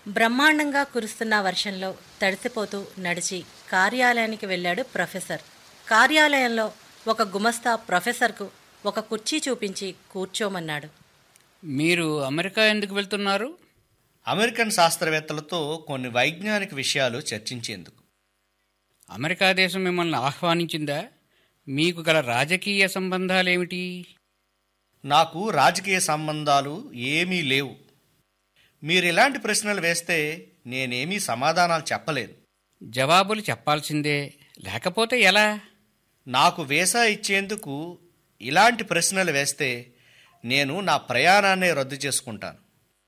బ్రహ్మాండంగా కురుస్తున్న వర్షంలో తడిసిపోతూ నడిచి కార్యాలయానికి వెళ్ళాడు ప్రొఫెసర్ కార్యాలయంలో ఒక గుమస్తా ప్రొఫెసర్కు ఒక కుర్చీ చూపించి కూర్చోమన్నాడు మీరు అమెరికా ఎందుకు వెళ్తున్నారు అమెరికన్ శాస్త్రవేత్తలతో కొన్ని వైజ్ఞానిక విషయాలు చర్చించేందుకు అమెరికా దేశం మిమ్మల్ని ఆహ్వానించిందా మీకు గల రాజకీయ సంబంధాలేమిటి నాకు రాజకీయ సంబంధాలు ఏమీ లేవు మీరు ఇలాంటి ప్రశ్నలు వేస్తే నేనేమీ సమాధానాలు చెప్పలేను జవాబులు చెప్పాల్సిందే లేకపోతే ఎలా నాకు వీసా ఇచ్చేందుకు ఇలాంటి ప్రశ్నలు వేస్తే నేను నా ప్రయాణాన్నే రద్దు చేసుకుంటాను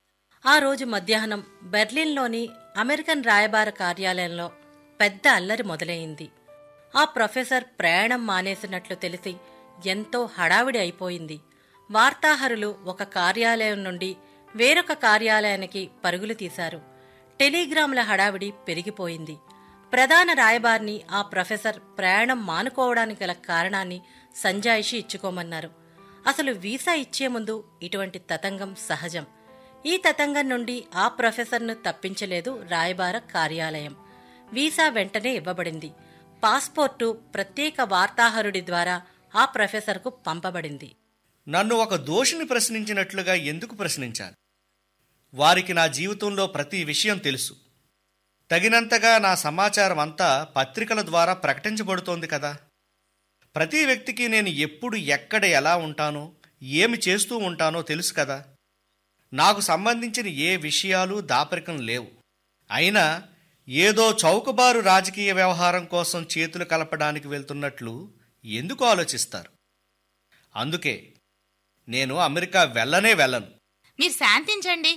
ఆ రోజు మధ్యాహ్నం బెర్లిన్లోని అమెరికన్ రాయబార కార్యాలయంలో పెద్ద అల్లరి మొదలైంది ఆ ప్రొఫెసర్ ప్రయాణం మానేసినట్లు తెలిసి ఎంతో హడావిడి అయిపోయింది వార్తాహరులు ఒక కార్యాలయం నుండి వేరొక కార్యాలయానికి పరుగులు తీశారు టెలిగ్రాముల హడావిడి పెరిగిపోయింది ప్రధాన రాయబారిని ఆ ప్రొఫెసర్ ప్రయాణం మానుకోవడానికి గల కారణాన్ని సంజాయిషి ఇచ్చుకోమన్నారు అసలు వీసా ఇచ్చే ముందు ఇటువంటి తతంగం సహజం ఈ తతంగం నుండి ఆ ప్రొఫెసర్ను తప్పించలేదు రాయబార కార్యాలయం వీసా వెంటనే ఇవ్వబడింది పాస్పోర్టు ప్రత్యేక వార్తాహరుడి ద్వారా ఆ ప్రొఫెసర్కు పంపబడింది నన్ను ఒక దోషిని ప్రశ్నించినట్లుగా ఎందుకు ప్రశ్నించాలి వారికి నా జీవితంలో ప్రతి విషయం తెలుసు తగినంతగా నా సమాచారం అంతా పత్రికల ద్వారా ప్రకటించబడుతోంది కదా ప్రతి వ్యక్తికి నేను ఎప్పుడు ఎక్కడ ఎలా ఉంటానో ఏమి చేస్తూ ఉంటానో తెలుసు కదా నాకు సంబంధించిన ఏ విషయాలు దాపరికం లేవు అయినా ఏదో చౌకబారు రాజకీయ వ్యవహారం కోసం చేతులు కలపడానికి వెళ్తున్నట్లు ఎందుకు ఆలోచిస్తారు అందుకే నేను అమెరికా వెళ్ళనే వెళ్ళను మీరు శాంతించండి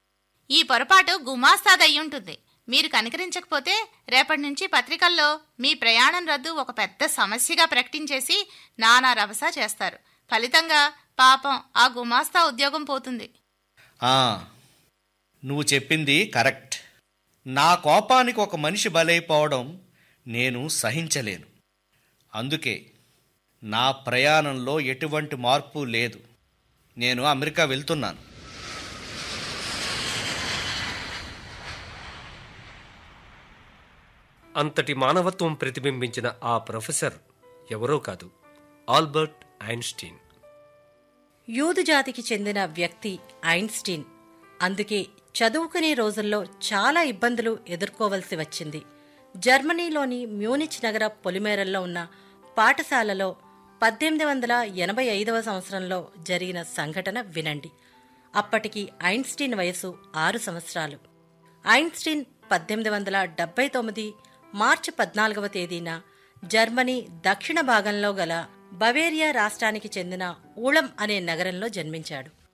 ఈ పొరపాటు గుమాస్తాదయ్యుంటుంది మీరు కనికరించకపోతే రేపటి నుంచి పత్రికల్లో మీ ప్రయాణం రద్దు ఒక పెద్ద సమస్యగా ప్రకటించేసి నానా రభస చేస్తారు ఫలితంగా పాపం ఆ గుమాస్తా ఉద్యోగం పోతుంది ఆ, నువ్వు చెప్పింది కరెక్ట్ నా కోపానికి ఒక మనిషి బలైపోవడం నేను సహించలేను అందుకే నా ప్రయాణంలో ఎటువంటి మార్పు లేదు నేను అమెరికా వెళ్తున్నాను అంతటి మానవత్వం ప్రతిబింబించిన ఆ ప్రొఫెసర్ ఎవరో కాదు ఆల్బర్ట్ ఐన్స్టీన్ యూదు జాతికి చెందిన వ్యక్తి ఐన్స్టీన్ అందుకే చదువుకునే రోజుల్లో చాలా ఇబ్బందులు ఎదుర్కోవలసి వచ్చింది జర్మనీలోని మ్యూనిచ్ నగర పొలిమేరల్లో ఉన్న పాఠశాలలో పద్దెనిమిది వందల ఎనభై ఐదవ సంవత్సరంలో జరిగిన సంఘటన వినండి అప్పటికి ఐన్స్టీన్ వయసు ఆరు సంవత్సరాలు ఐన్స్టీన్ పద్దెనిమిది వందల డెబ్బై తొమ్మిది మార్చి పద్నాలుగవ తేదీన జర్మనీ దక్షిణ భాగంలో గల బవేరియా రాష్ట్రానికి చెందిన ఊళం అనే నగరంలో జన్మించాడు